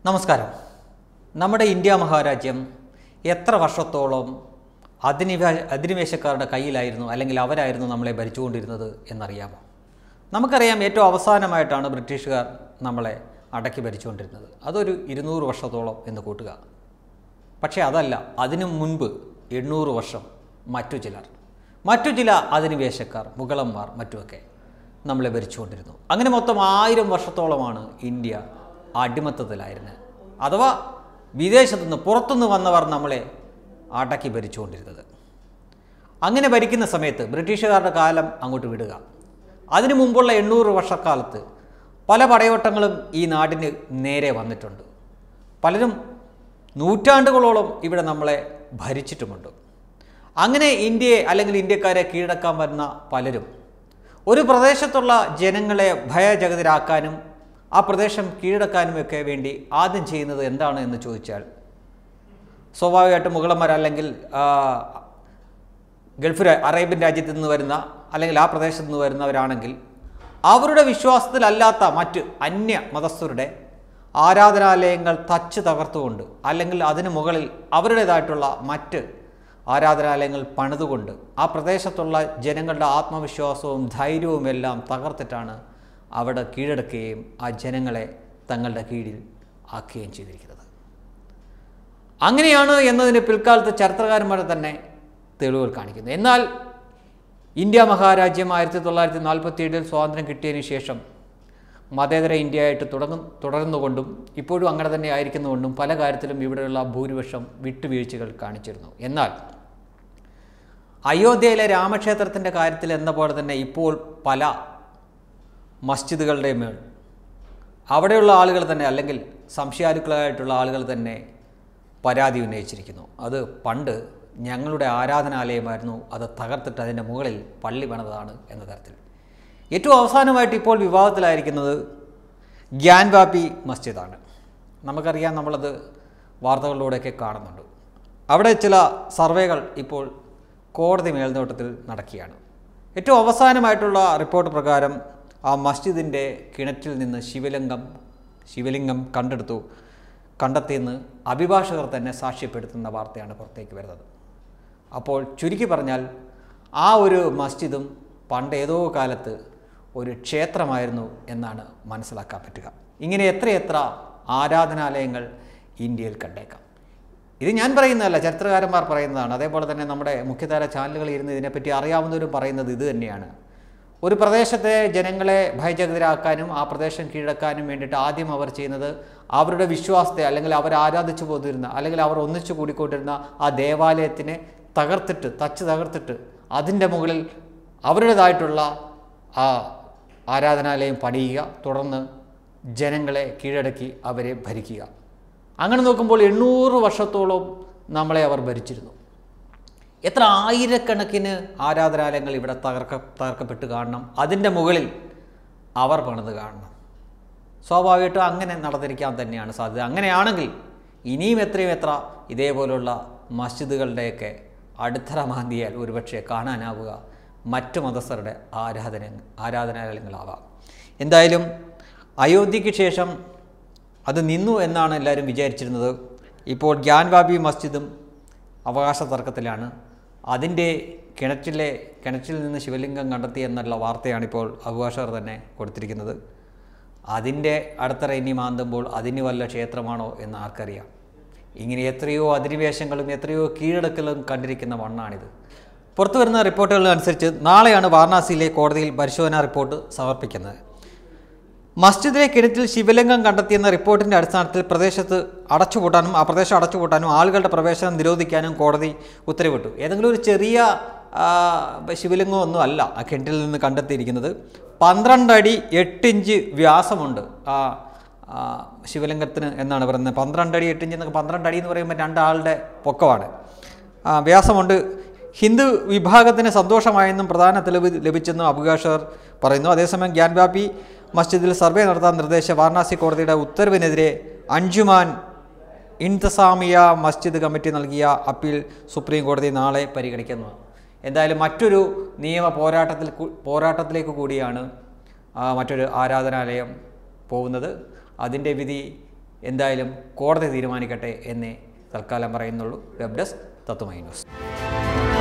നമസ്കാരം നമ്മുടെ ഇന്ത്യ മഹാരാജ്യം എത്ര വർഷത്തോളം അധിനിവ അധിനിവേശക്കാരുടെ കയ്യിലായിരുന്നു അല്ലെങ്കിൽ അവരായിരുന്നു നമ്മളെ ഭരിച്ചുകൊണ്ടിരുന്നത് എന്നറിയാമോ നമുക്കറിയാം ഏറ്റവും അവസാനമായിട്ടാണ് ബ്രിട്ടീഷുകാർ നമ്മളെ അടക്കി ഭരിച്ചുകൊണ്ടിരുന്നത് അതൊരു ഇരുന്നൂറ് വർഷത്തോളം എന്ന് കൂട്ടുക പക്ഷേ അതല്ല അതിനു മുൻപ് എണ്ണൂറ് വർഷം മറ്റു ചിലർ മറ്റു ചില അധിനിവേശക്കാർ മുഗളന്മാർ മറ്റുമൊക്കെ നമ്മളെ ഭരിച്ചുകൊണ്ടിരുന്നു അങ്ങനെ മൊത്തം ആയിരം വർഷത്തോളമാണ് ഇന്ത്യ അടിമത്തത്തിലായിരുന്നത് അഥവാ വിദേശത്തു നിന്ന് പുറത്തുനിന്ന് വന്നവർ നമ്മളെ അടക്കി ഭരിച്ചുകൊണ്ടിരുന്നത് അങ്ങനെ ഭരിക്കുന്ന സമയത്ത് ബ്രിട്ടീഷുകാരുടെ കാലം അങ്ങോട്ട് വിടുക അതിനു മുമ്പുള്ള എണ്ണൂറ് വർഷക്കാലത്ത് പല പടയോട്ടങ്ങളും ഈ നാടിന് നേരെ വന്നിട്ടുണ്ട് പലരും നൂറ്റാണ്ടുകളോളം ഇവിടെ നമ്മളെ ഭരിച്ചിട്ടുമുണ്ട് അങ്ങനെ ഇന്ത്യയെ അല്ലെങ്കിൽ ഇന്ത്യക്കാരെ കീഴടക്കാൻ വരുന്ന പലരും ഒരു പ്രദേശത്തുള്ള ജനങ്ങളെ ഭയജഗതരാക്കാനും ആ പ്രദേശം കീഴടക്കാനുമൊക്കെ വേണ്ടി ആദ്യം ചെയ്യുന്നത് എന്താണ് എന്ന് ചോദിച്ചാൽ സ്വാഭാവികമായിട്ടും മുഗളന്മാർ അല്ലെങ്കിൽ ആ, ഗൾഫ് രാ- അറേബ്യൻ രാജ്യത്ത് നിന്ന് വരുന്ന അല്ലെങ്കിൽ ആ പ്രദേശത്ത് നിന്ന് വരുന്നവരാണെങ്കിൽ അവരുടെ വിശ്വാസത്തിലല്ലാത്ത മറ്റ് അന്യ മതസ്ഥരുടെ ആരാധനാലയങ്ങൾ തച്ച് തകർത്തുകൊണ്ട് അല്ലെങ്കിൽ അതിന് മുകളിൽ അവരുടേതായിട്ടുള്ള മറ്റ് ആരാധനാലയങ്ങൾ പണിതുകൊണ്ട് ആ പ്രദേശത്തുള്ള ജനങ്ങളുടെ ആത്മവിശ്വാസവും ധൈര്യവും എല്ലാം തകർത്തിട്ടാണ് അവിടെ കീഴടക്കുകയും ആ ജനങ്ങളെ തങ്ങളുടെ കീഴിൽ ആക്കുകയും ചെയ്തിരിക്കുന്നത് അങ്ങനെയാണ് എന്നതിന് പിൽക്കാലത്ത് ചരിത്രകാരന്മാർ തന്നെ തെളിവുകൾ കാണിക്കുന്നു എന്നാൽ ഇന്ത്യ മഹാരാജ്യം ആയിരത്തി തൊള്ളായിരത്തി നാൽപ്പത്തി ഏഴിൽ സ്വാതന്ത്ര്യം കിട്ടിയതിന് ശേഷം മതേതര ഇന്ത്യയായിട്ട് തുടങ്ങും തുടർന്നുകൊണ്ടും ഇപ്പോഴും അങ്ങനെ തന്നെ ആയിരിക്കുന്നുകൊണ്ടും പല കാര്യത്തിലും ഇവിടെയുള്ള ഭൂരിപക്ഷം വിട്ടുവീഴ്ചകൾ കാണിച്ചിരുന്നു എന്നാൽ അയോധ്യയിലെ രാമക്ഷേത്രത്തിൻ്റെ കാര്യത്തിൽ എന്ന പോലെ തന്നെ ഇപ്പോൾ പല മസ്ജിദുകളുടെ മേൽ അവിടെയുള്ള ആളുകൾ തന്നെ അല്ലെങ്കിൽ സംശയാലുക്കളായിട്ടുള്ള ആളുകൾ തന്നെ പരാതി ഉന്നയിച്ചിരിക്കുന്നു അത് പണ്ട് ഞങ്ങളുടെ ആരാധനാലയമായിരുന്നു അത് തകർത്തിട്ട് അതിൻ്റെ മുകളിൽ പള്ളി പണിതാണ് എന്ന തരത്തിൽ ഏറ്റവും അവസാനമായിട്ട് ഇപ്പോൾ വിവാദത്തിലായിരിക്കുന്നത് ഗ്യാൻവാപ്പി മസ്ജിദാണ് നമുക്കറിയാം നമ്മളത് വാർത്തകളിലൂടെയൊക്കെ കാണുന്നുണ്ട് അവിടെ ചില സർവേകൾ ഇപ്പോൾ കോടതി മേൽനോട്ടത്തിൽ നടക്കുകയാണ് ഏറ്റവും അവസാനമായിട്ടുള്ള റിപ്പോർട്ട് പ്രകാരം ആ മസ്ജിദിൻ്റെ കിണറ്റിൽ നിന്ന് ശിവലിംഗം ശിവലിംഗം കണ്ടെടുത്തു കണ്ടെത്തിയെന്ന് അഭിഭാഷകർ തന്നെ സാക്ഷ്യപ്പെടുത്തുന്ന വാർത്തയാണ് പുറത്തേക്ക് വരുന്നത് അപ്പോൾ ചുരുക്കി പറഞ്ഞാൽ ആ ഒരു മസ്ജിദും പണ്ട് ഏതോ കാലത്ത് ഒരു ക്ഷേത്രമായിരുന്നു എന്നാണ് മനസ്സിലാക്കാൻ പറ്റുക ഇങ്ങനെ എത്രയെത്ര ആരാധനാലയങ്ങൾ ഇന്ത്യയിൽ കണ്ടേക്കാം ഇത് ഞാൻ പറയുന്നതല്ല ചരിത്രകാരന്മാർ പറയുന്നതാണ് അതേപോലെ തന്നെ നമ്മുടെ മുഖ്യധാര ചാനലുകളിൽ ഇരുന്ന് ഇതിനെപ്പറ്റി അറിയാവുന്നവരും പറയുന്നത് ഇത് തന്നെയാണ് ഒരു പ്രദേശത്തെ ജനങ്ങളെ ഭയചകിതരാക്കാനും ആ പ്രദേശം കീഴടക്കാനും വേണ്ടിയിട്ട് ആദ്യം അവർ ചെയ്യുന്നത് അവരുടെ വിശ്വാസത്തെ അല്ലെങ്കിൽ അവർ ആരാധിച്ചു പോതിരുന്ന അല്ലെങ്കിൽ അവർ ഒന്നിച്ചു കൂടിക്കൊണ്ടിരുന്ന ആ ദേവാലയത്തിനെ തകർത്തിട്ട് തച്ച് തകർത്തിട്ട് അതിൻ്റെ മുകളിൽ അവരുടേതായിട്ടുള്ള ആ ആരാധനാലയം പണിയുക തുടർന്ന് ജനങ്ങളെ കീഴടക്കി അവരെ ഭരിക്കുക അങ്ങനെ നോക്കുമ്പോൾ എണ്ണൂറ് വർഷത്തോളം നമ്മളെ അവർ ഭരിച്ചിരുന്നു എത്ര ആയിരക്കണക്കിന് ആരാധനാലയങ്ങൾ ഇവിടെ തകർക്ക തകർക്കപ്പെട്ട് കാണണം അതിൻ്റെ മുകളിൽ അവർ പണിത് കാണണം സ്വാഭാവികമായിട്ടും അങ്ങനെ നടന്നിരിക്കാൻ തന്നെയാണ് സാധ്യത അങ്ങനെയാണെങ്കിൽ ഇനിയും എത്രയും എത്ര ഇതേപോലുള്ള മസ്ജിദുകളുടെയൊക്കെ അടിത്തറ മാന്തിയാൽ ഒരുപക്ഷെ കാണാനാവുക മറ്റു മതസ്ഥരുടെ ആരാധന ആരാധനാലയങ്ങളാവാം എന്തായാലും അയോധ്യയ്ക്ക് ശേഷം അത് നിന്നു എന്നാണ് എല്ലാവരും വിചാരിച്ചിരുന്നത് ഇപ്പോൾ ഗ്യാൻവാബി മസ്ജിദും അവകാശ തർക്കത്തിലാണ് അതിൻ്റെ കിണറ്റിലെ കിണറ്റിൽ നിന്ന് ശിവലിംഗം കണ്ടെത്തി എന്നുള്ള വാർത്തയാണ് ഇപ്പോൾ അഭിഭാഷകർ തന്നെ കൊടുത്തിരിക്കുന്നത് അതിൻ്റെ അടത്തറ ഇനി മാന്തുമ്പോൾ അതിന് വല്ല ക്ഷേത്രമാണോ എന്ന് ആർക്കറിയാം ഇങ്ങനെ എത്രയോ അധിനിവേശങ്ങളും എത്രയോ കീഴടക്കലും കണ്ടിരിക്കുന്ന മണ്ണാണിത് പുറത്തു വരുന്ന റിപ്പോർട്ടുകൾ അനുസരിച്ച് നാളെയാണ് വാരണാസിയിലെ കോടതിയിൽ പരിശോധനാ റിപ്പോർട്ട് സമർപ്പിക്കുന്നത് മസ്ജിദിലെ കിണറ്റിൽ ശിവലിംഗം കണ്ടെത്തിയെന്ന റിപ്പോർട്ടിൻ്റെ അടിസ്ഥാനത്തിൽ പ്രദേശത്ത് അടച്ചുപൂട്ടാനും ആ പ്രദേശം അടച്ചുപൂട്ടാനും ആളുകളുടെ പ്രവേശനം നിരോധിക്കാനും കോടതി ഉത്തരവിട്ടു ഏതെങ്കിലും ഒരു ചെറിയ ആ, ശിവലിംഗം ഒന്നും അല്ല ആ കിണറ്റിൽ നിന്ന് കണ്ടെത്തിയിരിക്കുന്നത് പന്ത്രണ്ട് അടി എട്ട് ഇഞ്ച് വ്യാസമുണ്ട് ആ ആ, ശിവലിംഗത്തിന് എന്നാണ് പറയുന്നത് പന്ത്രണ്ട് അടി എട്ട് ഇഞ്ച് എന്നൊക്കെ പന്ത്രണ്ട് അടി എന്ന് പറയുമ്പോൾ രണ്ടാളുടെ പൊക്കമാണ് ആ, വ്യാസമുണ്ട് ഹിന്ദു വിഭാഗത്തിന് സന്തോഷമായെന്നും പ്രധാന തെളിവ് ലഭിച്ചെന്നും അഭിഭാഷകർ പറയുന്നു അതേസമയം ഗ്യാൻവാപ്പി മസ്ജിദിൽ സർവേ നടത്താൻ നിർദ്ദേശിച്ച വാരണാസി കോടതിയുടെ ഉത്തരവിനെതിരെ അഞ്ജുമാൻ ഇൻതസാമിയ മസ്ജിദ് കമ്മിറ്റി നൽകിയ അപ്പീൽ സുപ്രീം കോടതി നാളെ പരിഗണിക്കുന്നു എന്തായാലും മറ്റൊരു നിയമ പോരാട്ടത്തിൽ കൂ- പോരാട്ടത്തിലേക്ക് കൂടിയാണ് ആ, മറ്റൊരു ആരാധനാലയം പോകുന്നത് അതിൻ്റെ വിധി എന്തായാലും കോടതി തീരുമാനിക്കട്ടെ എന്നേ തൽക്കാലം പറയുന്നുള്ളൂ വെബ് ഡെസ്ക് തത്വമൈ ന്യൂസ്